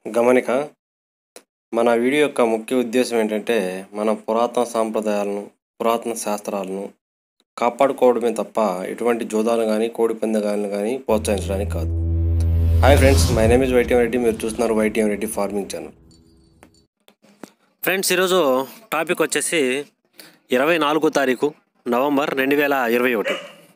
గమనిక మన వీడియో యొక్క ముఖ్య ఉద్దేశం ఏంటంటే మన పురాతన సాంప్రదాయాలను పురాతన శాస్త్రాలను కాపాడుకోవడమే తప్ప ఎటువంటి జోదాలు కానీ కోడి పందాలను కానీ ప్రోత్సహించడానికి కాదు hi friends my name is YTM Reddy మీరు చూస్తున్నారు YTM Reddy farming channel friends ఈరోజు టాపిక్ వచ్చేసి ఇరవై నాలుగో తారీఖు నవంబర్ రెండు వేల ఇరవై ఒకటి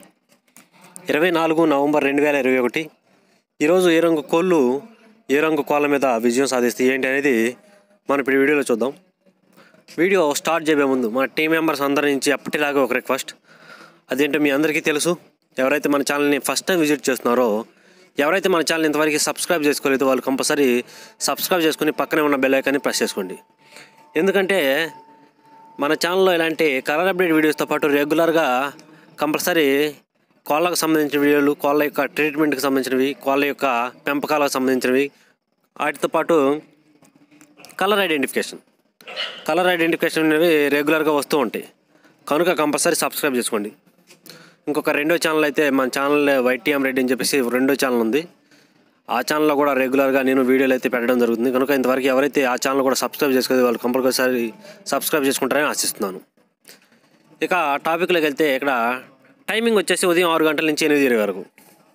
ఇరవై నాలుగు నవంబర్ రెండు వేల ఇరవై ఒకటి ఈరోజు ఏ రంగు కోళ్ళు ఏ రంగు కోళ్ళ మీద విజయం సాధిస్తాయి ఏంటి అనేది మనం ఇప్పుడు ఈ వీడియోలో చూద్దాం వీడియో స్టార్ట్ చేయబోయే ముందు మన టీం మెంబర్స్ అందరి నుంచి ఎప్పటిలాగా ఒక రిక్వెస్ట్ అదేంటో మీ అందరికీ తెలుసు ఎవరైతే మన ఛానల్ని ఫస్ట్ టైం విజిట్ చేస్తున్నారో ఎవరైతే మన ఛానల్ ఇంతవరకు సబ్స్క్రైబ్ చేసుకోలేదో వాళ్ళు కంపల్సరీ సబ్స్క్రైబ్ చేసుకుని పక్కనే ఉన్న బెల్ ఐకాన్ని ప్రెస్ చేసుకోండి ఎందుకంటే మన ఛానల్లో ఇలాంటి కలర్ అప్డేట్ వీడియోస్తో పాటు రెగ్యులర్గా కంపల్సరీ కోళ్ళకు సంబంధించిన వీడియోలు కోళ్ళ యొక్క ట్రీట్మెంట్కి సంబంధించినవి కోళ్ళ యొక్క పెంపకాలకు సంబంధించినవి వాటితో పాటు కలర్ ఐడెంటిఫికేషన్ కలర్ ఐడెంటిఫికేషన్ అనేవి రెగ్యులర్గా వస్తూ ఉంటాయి కనుక కంపల్సరీ సబ్స్క్రైబ్ చేసుకోండి ఇంకొక రెండో ఛానల్ అయితే మన ఛానల్ వైటీఎం రెడ్డి అని చెప్పేసి రెండో ఛానల్ ఉంది ఆ ఛానల్లో కూడా రెగ్యులర్గా నేను వీడియోలు అయితే పెట్టడం జరుగుతుంది కనుక ఇంతవరకు ఎవరైతే ఆ ఛానల్ కూడా సబ్స్క్రైబ్ చేసుకోలేదు వాళ్ళు కంపల్సరీ సబ్స్క్రైబ్ చేసుకుంటారని ఆశిస్తున్నాను ఇక టాపిక్లోకి వెళ్తే ఇక్కడ టైమింగ్ వచ్చేసి ఉదయం ఆరు గంటల నుంచి ఎనిమిది ఇరవై వరకు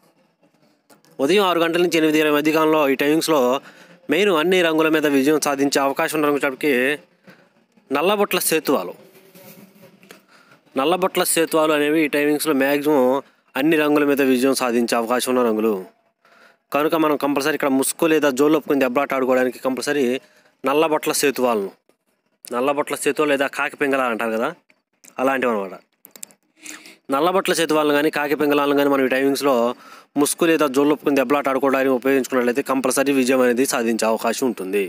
ఉదయం ఆరు గంటల నుంచి ఎనిమిది ఇరవై మధ్యకాలంలో ఈ టైమింగ్స్లో మెయిన్ అన్ని రంగుల మీద విజయం సాధించే అవకాశం ఉన్న రంగులకి నల్లబొట్ల సేతువాలు నల్లబొట్ల సేతువాలు అనేవి ఈ టైమింగ్స్లో మ్యాక్సిమం అన్ని రంగుల మీద విజయం సాధించే అవకాశం ఉన్న రంగులు కనుక మనం కంపల్సరీ ఇక్కడ ముసుగు లేదా జోలు ఒప్పుకుని దెబ్బలాట ఆడుకోవడానికి కంపల్సరీ నల్లబొట్ల సేతువాలను నల్లబొట్ల సేతు లేదా కాకి పింగళ అంటారు కదా అలాంటివి అనమాట నల్లబొట్ల సేతువాలను కానీ కాకి పింగళాలను కానీ మనం ఈ టైమింగ్స్లో ముసుగు లేదా జోలు ఒప్పుకుని దెబ్బలాట ఆడుకోవడానికి ఉపయోగించుకున్నట్లయితే కంపల్సరీ విజయం అనేది సాధించే అవకాశం ఉంటుంది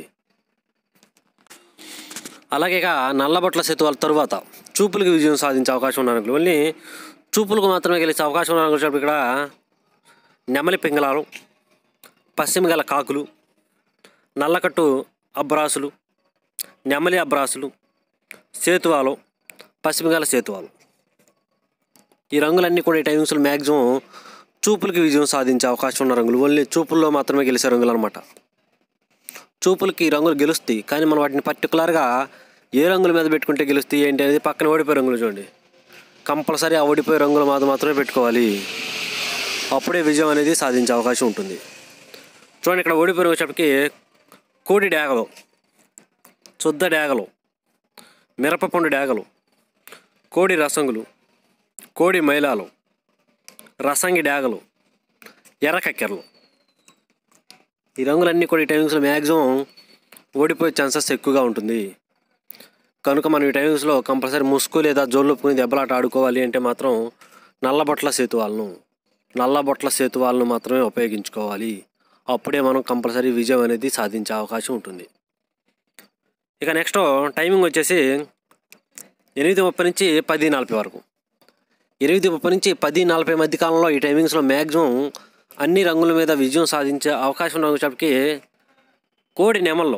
అలాగే ఇక నల్లబొట్ల సేతువాల తరువాత చూపులకు విజయం సాధించే అవకాశం ఉన్న రంగులు ఓన్లీ చూపులకు మాత్రమే గెలిచే అవకాశం ఉన్న రంగులు ఇక్కడ నెమలి పింగళాలు పశ్చిమ గల కాకులు నల్లకట్టు అబ్రాసులు నెమలి అబ్రాసులు సేతువాలు పశ్చిమగల సేతువాలు ఈ రంగులన్నీ కూడా ఈ టైమింగ్స్లో మ్యాక్సిమం చూపులకి విజయం సాధించే అవకాశం ఉన్న రంగులు ఓన్లీ చూపుల్లో మాత్రమే గెలిచే రంగులు అనమాట చూపులకి ఈ రంగులు గెలుస్తాయి కానీ మనం వాటిని పర్టికులర్గా ఏ రంగుల మీద పెట్టుకుంటే గెలుస్తాయి ఏంటి అనేది పక్కన ఓడిపోయే రంగులు చూడండి కంపల్సరీ ఆ ఓడిపోయే రంగుల మీద మాత్రమే పెట్టుకోవాలి అప్పుడే విజయం అనేది సాధించే అవకాశం ఉంటుంది చూడండి ఇక్కడ ఓడిపోయిన వచ్చేటప్పటికి కోడి డ్యాగలు శుద్ధ డ్యాగలు మిరపపండు డ్యాగలు కోడి రసంగులు కోడి మైలాలు రసంగి డ్యాగలు ఎర్రకక్కెరలు ఈ రంగులన్నీ కూడా ఈ టైమింగ్స్లో మ్యాక్సిమం ఓడిపోయే ఛాన్సెస్ ఎక్కువగా ఉంటుంది కనుక మనం ఈ టైమింగ్స్లో కంపల్సరీ ముసుగు లేదా జోళ్ళొప్పుకుని దెబ్బలాట ఆడుకోవాలి అంటే మాత్రం నల్లబొట్ల సేతువాలను నల్లబొట్ల సేతువాలను మాత్రమే ఉపయోగించుకోవాలి అప్పుడే మనం కంపల్సరీ విజయం అనేది సాధించే అవకాశం ఉంటుంది ఇక నెక్స్ట్ టైమింగ్ వచ్చేసి ఎనిమిది ముప్పై నుంచి పది నలభై వరకు ఎనిమిది ముప్పై నుంచి పది నలభై మధ్య కాలంలో ఈ టైమింగ్స్లో మ్యాక్సిమం అన్ని రంగుల మీద విజయం సాధించే అవకాశం ఉన్నప్పటికీ కోడి నెమల్లో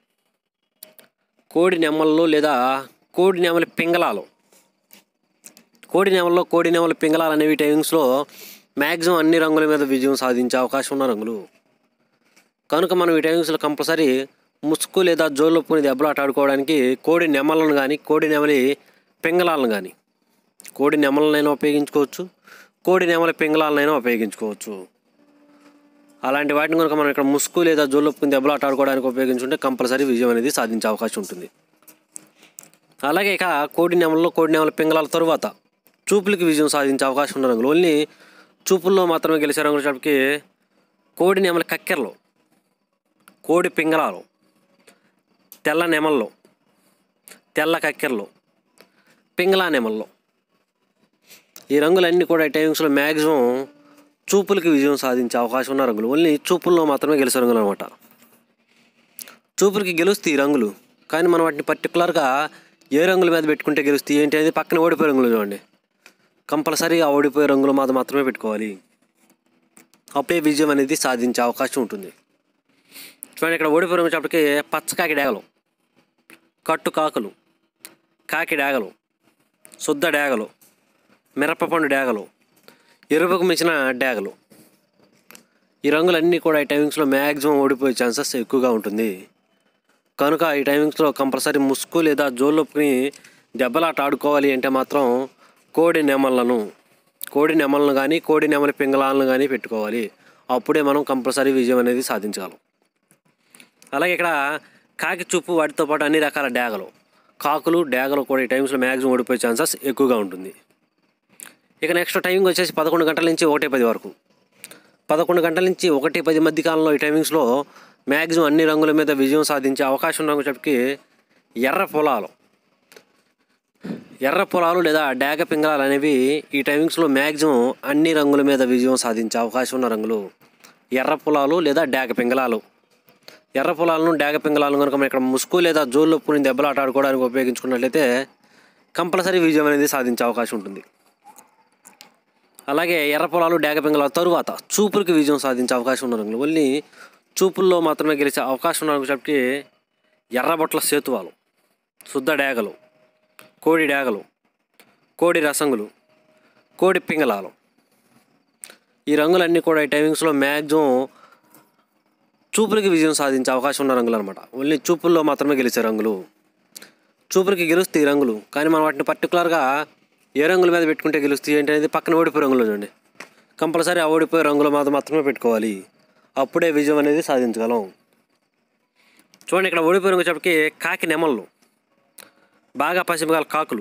కోడి నెమల్లో లేదా కోడి నెమలి పింగళాలు కోడి నెమల్లో కోడి నెమలి పింగళాలు అనేవి టైమింగ్స్లో మ్యాక్సిమం అన్ని రంగుల మీద విజయం సాధించే అవకాశం ఉన్న రంగులు కనుక మనం ఈ టైమింగ్స్లో కంపల్సరీ ముసుగు లేదా జోలొప్పుని దెబ్బలాట ఆడుకోవడానికి కోడి నెమలను కానీ కోడి నెమలి పింగళాలను కానీ కోడి నెమలనైనా ఉపయోగించుకోవచ్చు కోడి నెమలి పింగళాలనైనా ఉపయోగించుకోవచ్చు అలాంటి వాటిని కనుక మనం ఇక్కడ ముసుగు లేదా జోలొప్పుకుని దెబ్బలాట ఆడుకోవడానికి ఉపయోగించుకుంటే కంపల్సరీ విజయం అనేది సాధించే అవకాశం ఉంటుంది అలాగే ఇక కోడి నెమల్లో కోడి నెమల పింగళాల తరువాత చూపులకి విజయం సాధించే అవకాశం ఉన్న రంగులు ఓన్లీ చూపుల్లో మాత్రమే గెలిచే రంగులు చెప్పి కోడి నెమల కక్కెరలు కోడి పింగళాలు తెల్ల నెమల్లో తెల్ల కక్కెరలు పింగళా నెమల్లో ఈ రంగులన్నీ కూడా ఈ టైమింగ్స్లో మ్యాక్సిమం చూపులకి విజయం సాధించే అవకాశం ఉన్న రంగులు ఓన్లీ చూపుల్లో మాత్రమే గెలిచే రంగులు అనమాట చూపులకి గెలుస్తాయి ఈ రంగులు కానీ మనం వాటిని పర్టికులర్గా ఏ రంగుల మీద పెట్టుకుంటే గెలుస్తాయి ఏంటి అనేది పక్కన ఓడిపోయే రంగులు చూడండి కంపల్సరీగా ఓడిపోయే రంగులు మీద మాత్రమే పెట్టుకోవాలి అప్పుడే విజయం అనేది సాధించే అవకాశం ఉంటుంది చూడండి ఇక్కడ ఓడిపోయే రంగు చెప్పటికి పచ్చకాకి డేగలు కట్టు కాకులు కాకి డేగలు శుద్ధ డేగలు మిరపపండు డేగలు ఎరుపుకు మించిన డేగలు ఈ రంగులన్నీ కూడా ఈ టైమింగ్స్లో మ్యాక్సిమం ఓడిపోయే ఛాన్సెస్ ఎక్కువగా ఉంటుంది కనుక ఈ టైమింగ్స్లో కంపల్సరీ ముసుగు లేదా జోళ్ళొప్పుని దెబ్బలాట ఆడుకోవాలి అంటే మాత్రం కోడి నెమళ్ళను కోడి నెమలను కానీ కోడి నెమలి పింగళాలను కానీ పెట్టుకోవాలి అప్పుడే మనం కంపల్సరీ విజయం అనేది సాధించగలం అలాగే ఇక్కడ కాకి చూపు వాటితో పాటు అన్ని రకాల డ్యాగలు కాకులు డ్యాగలు కూడా ఈ టైమ్స్లో మ్యాక్సిమం ఓడిపోయే ఛాన్సెస్ ఎక్కువగా ఉంటుంది ఇక నెక్స్ట్ టైమింగ్ వచ్చేసి పదకొండు గంటల నుంచి ఒకటి పది వరకు పదకొండు గంటల నుంచి ఒకటి పది మధ్య కాలంలో ఈ టైమింగ్స్లో మ్యాక్సిమం అన్ని రంగుల మీద విజయం సాధించే అవకాశం ఉన్న చెప్పి ఎర్ర పొలాలు ఎర్ర పొలాలు లేదా డాగ పింగళాలు అనేవి ఈ టైమింగ్స్లో మ్యాక్సిమం అన్ని రంగుల మీద విజయం సాధించే అవకాశం ఉన్న రంగులు ఎర్ర పొలాలు లేదా డాగ పింగళాలు ఎర్ర పొలాలను డాగ పింగళాలను కనుక మనం ఇక్కడ ముసుగు లేదా జోళ్ళొప్పుని దెబ్బలాట ఆడుకోవడానికి ఉపయోగించుకున్నట్లయితే కంపల్సరీ విజయం అనేది సాధించే అవకాశం ఉంటుంది అలాగే ఎర్ర పొలాలు డాగ పింగళాల తరువాత చూపులకి విజయం సాధించే అవకాశం ఉన్న రంగులు ఓన్లీ చూపుల్లో మాత్రమే గెలిచే అవకాశం ఉన్న రంగు చెప్పి ఎర్రబొట్ల సేతువాలు శుద్ధ డాగలు కోడి డాగలు కోడి రసంగులు కోడి పింగళాలు ఈ రంగులన్నీ కూడా ఈ టైమింగ్స్లో మ్యాక్సిమం చూపులకి విజయం సాధించే అవకాశం ఉన్న రంగులు అనమాట ఓన్లీ చూపుల్లో మాత్రమే గెలిచే రంగులు చూపులకి గెలుస్తాయి ఈ రంగులు కానీ మనం వాటిని పర్టికులర్గా ఏ రంగుల మీద పెట్టుకుంటే గెలుస్తాయి ఏంటి అనేది పక్కన ఓడిపోయే రంగులు చూడండి కంపల్సరీ ఆ ఓడిపోయే రంగుల మీద మాత్రమే పెట్టుకోవాలి అప్పుడే విజయం అనేది సాధించగలం చూడండి ఇక్కడ ఓడిపోయే రంగు చెప్పకి కాకి నెమళ్ళు బాగా పసిమగల కాకులు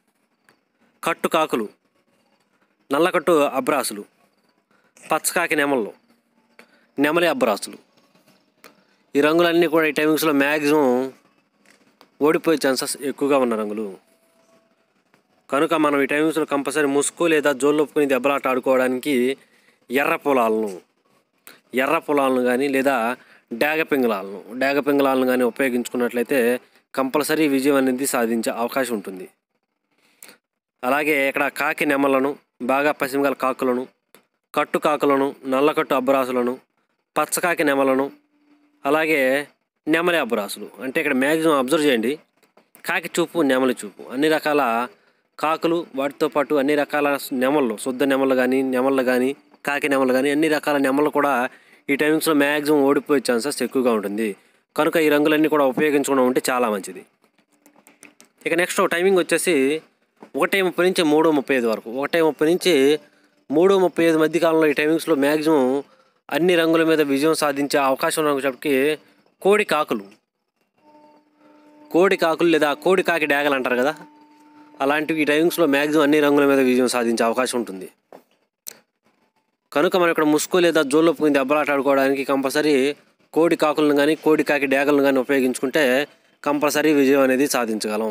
కట్టు కాకులు నల్లకట్టు అబ్రాసులు పచ్చకాకి నెమళ్ళు నెమలి అబ్రాసులు ఈ రంగులన్నీ కూడా ఈ టైమింగ్స్లో మ్యాక్సిమం ఓడిపోయే ఛాన్సెస్ ఎక్కువగా ఉన్న రంగులు కనుక మనం ఈ టైమింగ్స్లో కంపల్సరీ ముసుగు లేదా జోళ్ళొప్పుకొని దెబ్బలాట ఆడుకోవడానికి ఎర్ర పొలాలను ఎర్ర పొలాలను కానీ లేదా డాగ పింగళాలను డాగ పింగళాలను కానీ ఉపయోగించుకున్నట్లయితే కంపల్సరీ విజయం అనేది సాధించే అవకాశం ఉంటుంది అలాగే ఇక్కడ కాకి నెమలను బాగా పసిమగల కాకులను కట్టు కాకులను నల్లకట్టు అబ్బరాసులను పచ్చకాకి నెమలను అలాగే నెమలి అబ్బరాసులు అంటే ఇక్కడ మ్యాక్సిమం అబ్జర్వ్ చేయండి కాకి చూపు నెమలి చూపు అన్ని రకాల కాకులు వాటితో పాటు అన్ని రకాల నెమళ్ళు శుద్ధ నెమళ్ళు కానీ నెమళ్ళు కానీ కాకి నెమలు కానీ అన్ని రకాల నెమళ్ళు కూడా ఈ టైమింగ్స్లో మ్యాక్సిమం ఓడిపోయే ఛాన్సెస్ ఎక్కువగా ఉంటుంది కనుక ఈ రంగులన్నీ కూడా ఉపయోగించుకోవడం ఉంటే చాలా మంచిది ఇక నెక్స్ట్ టైమింగ్ వచ్చేసి ఒకటే ముప్పై నుంచి మూడు ముప్పై ఐదు వరకు ఒకటే ముప్పై నుంచి మూడు ముప్పై ఐదు మధ్య కాలంలో ఈ టైమింగ్స్లో మ్యాక్సిమం అన్ని రంగుల మీద విజయం సాధించే అవకాశం ఉన్నప్పటికీ కోడి కాకులు కోడి కాకులు లేదా కోడి కాకి డ్యాగలు అంటారు కదా అలాంటివి ఈ టైమింగ్స్లో మ్యాక్సిమం అన్ని రంగుల మీద విజయం సాధించే అవకాశం ఉంటుంది కనుక మనం ఇక్కడ ముసుగు లేదా జోళ్ళొప్పుకుని దెబ్బలాట ఆడుకోవడానికి కంపల్సరీ కోడి కాకులను కానీ కోడి కాకి డ్యాగలను కానీ ఉపయోగించుకుంటే కంపల్సరీ విజయం అనేది సాధించగలం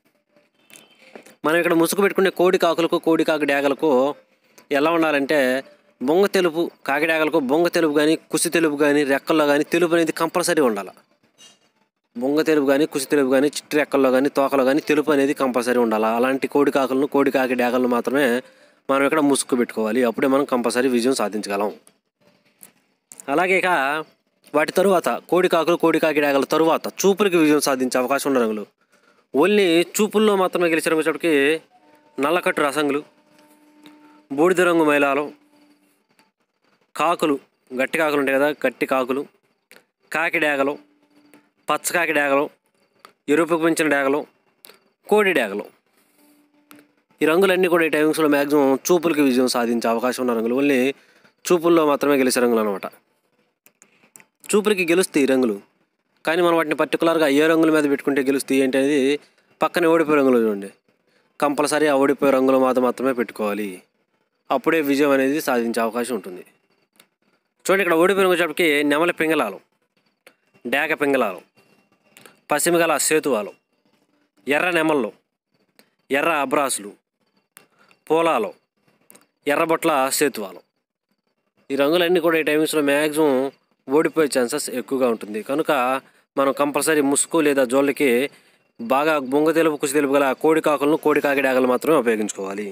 మనం ఇక్కడ ముసుగు పెట్టుకునే కోడి కాకులకు కోడి కాకి డ్యాగలకు ఎలా ఉండాలంటే బొంగ తెలుపు కాకి డ్యాగలకు బొంగ తెలుపు కానీ కుసి తెలుపు కానీ రెక్కల్లో కానీ తెలుపు అనేది కంపల్సరీ ఉండాలి బొంగ తెలుపు కానీ కుసి తెలుపు కానీ చిట్టి రెక్కల్లో కానీ తోకలో కానీ తెలుపు అనేది కంపల్సరీ ఉండాలి అలాంటి కోడి కాకులను కోడి కాకి డ్యాగలను మాత్రమే మనం ఇక్కడ ముసుగు పెట్టుకోవాలి అప్పుడే మనం కంపల్సరీ విజయం సాధించగలం అలాగే ఇక వాటి తరువాత కోడి కాకులు కోడి కాకి డ్యాగల తరువాత చూపులకి విజయం సాధించే అవకాశం ఉన్న రంగులు ఓన్లీ చూపుల్లో మాత్రమే గెలిచిన వచ్చేటప్పటికి నల్లకట్టు రసంగులు బూడిద రంగు మైలాలు కాకులు గట్టి కాకులు ఉంటాయి కదా గట్టి కాకులు కాకి డ్యాగలు పచ్చకాకి డ్యాగలు ఎరుపుకు పెంచిన డ్యాగలు కోడి డ్యాగలు ఈ రంగులన్నీ కూడా ఈ టైమింగ్స్లో మ్యాక్సిమం చూపులకి విజయం సాధించే అవకాశం ఉన్న రంగులు ఓన్లీ చూపుల్లో మాత్రమే గెలిచే రంగులు అనమాట చూపులకి గెలుస్తాయి ఈ రంగులు కానీ మనం వాటిని పర్టికులర్గా ఏ రంగుల మీద పెట్టుకుంటే గెలుస్తాయి ఏంటి అనేది పక్కన ఓడిపోయే రంగులు చూడండి కంపల్సరీ ఆ ఓడిపోయే రంగుల మాత్రం మాత్రమే పెట్టుకోవాలి అప్పుడే విజయం అనేది సాధించే అవకాశం ఉంటుంది చూడండి ఇక్కడ ఓడిపోయిన వచ్చేటప్పటికి నెమలి పింగళాలు డేగ పింగళాలు పసిమిగల సేతువాలు ఎర్ర నెమళ్ళు ఎర్ర అబ్రాసులు పోలాలు ఎర్రబొట్ల సేతువాలు ఈ రంగులన్నీ కూడా ఈ టైమింగ్స్లో మ్యాక్సిమం ఓడిపోయే ఛాన్సెస్ ఎక్కువగా ఉంటుంది కనుక మనం కంపల్సరీ ముసుగు లేదా జోళ్ళకి బాగా బొంగ తెలుపు కుసి తెలుపు గల కోడి కాకులను కోడి కాకి డాగలు మాత్రమే ఉపయోగించుకోవాలి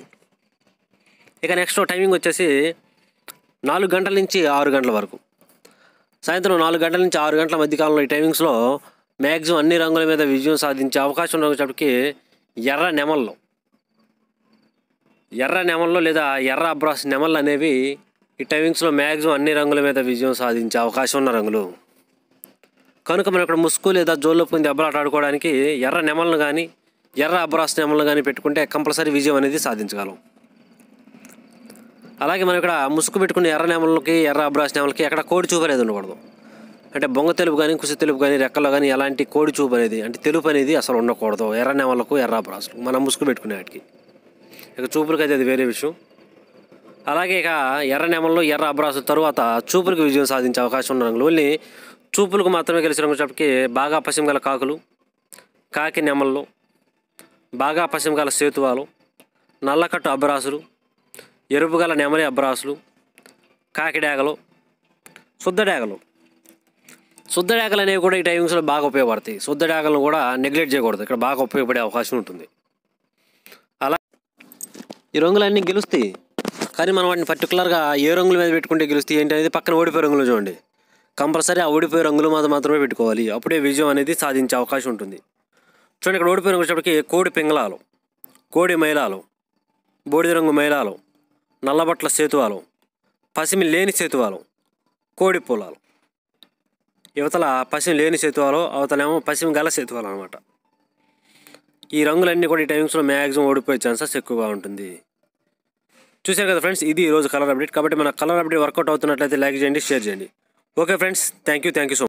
ఇక నెక్స్ట్ టైమింగ్ వచ్చేసి నాలుగు గంటల నుంచి ఆరు గంటల వరకు సాయంత్రం నాలుగు గంటల నుంచి ఆరు గంటల మధ్య కాలంలో ఈ టైమింగ్స్లో మ్యాక్సిమం అన్ని రంగుల మీద విజయం సాధించే అవకాశం ఉన్నప్పటికీ ఎర్ర నెమళ్ళు ఎర్ర నెమళ్ళు లేదా ఎర్ర అబ్రాస్ నెమళ్ళు అనేవి ఈ టైమింగ్స్లో మ్యాక్సిమం అన్ని రంగుల మీద విజయం సాధించే అవకాశం ఉన్న రంగులు కనుక మనం ఇక్కడ ముసుగు లేదా జోల్లో పొంది దెబ్బలాట ఆడుకోవడానికి ఎర్ర నెమలను కానీ ఎర్ర అబ్రాస్ నెమలను కానీ పెట్టుకుంటే కంపల్సరీ విజయం అనేది సాధించగలం అలాగే మనం ఇక్కడ ముసుగు పెట్టుకున్న ఎర్ర నెమలకి ఎర్ర అబ్రాస్ నెమలకి ఎక్కడ కోడి చూపు అనేది ఉండకూడదు అంటే బొంగ తెలుపు కానీ కుసి తెలుపు కానీ రెక్కల్లో కానీ ఎలాంటి కోడి చూపు అనేది అంటే తెలుపు అనేది అసలు ఉండకూడదు ఎర్ర నెమలకు ఎర్ర అబ్రాసులు మనం ముసుగు పెట్టుకునే వాటికి ఇక చూపులకి అయితే అది వేరే విషయం అలాగే ఇక ఎర్ర నెమల్లో ఎర్ర అబ్రాసు తరువాత చూపులకు విజయం సాధించే అవకాశం ఉన్న రంగులు ఓన్లీ చూపులకు మాత్రమే కలిసి రంగులకి బాగా పశ్చిమ గల కాకులు కాకి నెమళ్ళు బాగా పశ్చిమ గల సేతువాలు నల్లకట్టు అబ్రాసులు ఎరుపు గల నెమలి అబ్రాసులు కాకిడాగలు శుద్ధడాగలు శుద్ధడాగలు అనేవి కూడా ఈ టైమింగ్స్లో బాగా ఉపయోగపడతాయి శుద్ధడాగలను కూడా నెగ్లెక్ట్ చేయకూడదు ఇక్కడ బాగా ఉపయోగపడే అవకాశం ఉంటుంది అలా ఈ రంగులన్నీ గెలుస్తాయి కానీ మనం వాటిని పర్టికులర్గా ఏ రంగుల మీద పెట్టుకుంటే గెలుస్తాయి ఏంటి అనేది పక్కన ఓడిపోయే రంగులు చూడండి కంపల్సరీ ఆ ఓడిపోయే రంగులు మాత్రం మాత్రమే పెట్టుకోవాలి అప్పుడే విజయం అనేది సాధించే అవకాశం ఉంటుంది చూడండి ఇక్కడ ఓడిపోయిన వచ్చేటప్పటికి కోడి పింగళాలు కోడి మైలాలు బూడిద రంగు మైలాలు నల్లబట్ల సేతువాలు పసిమి లేని సేతువాలు కోడి పొలాలు యువతల పసిమి లేని సేతువాలు అవతలేమో పసిమి గల సేతువాలు అనమాట ఈ రంగులన్నీ కూడా ఈ టైమింగ్స్లో మ్యాక్సిమం ఓడిపోయే ఛాన్సెస్ ఎక్కువగా ఉంటుంది చూశారు కదా ఫ్రెండ్స్ ఇది ఈరోజు కలర్ అప్డేట్ కాబట్టి మన కలర్ అప్డేట్ వర్కౌట్ అవుతున్నట్లయితే లైక్ చేయండి షేర్ చేయండి okay friends thank you thank you so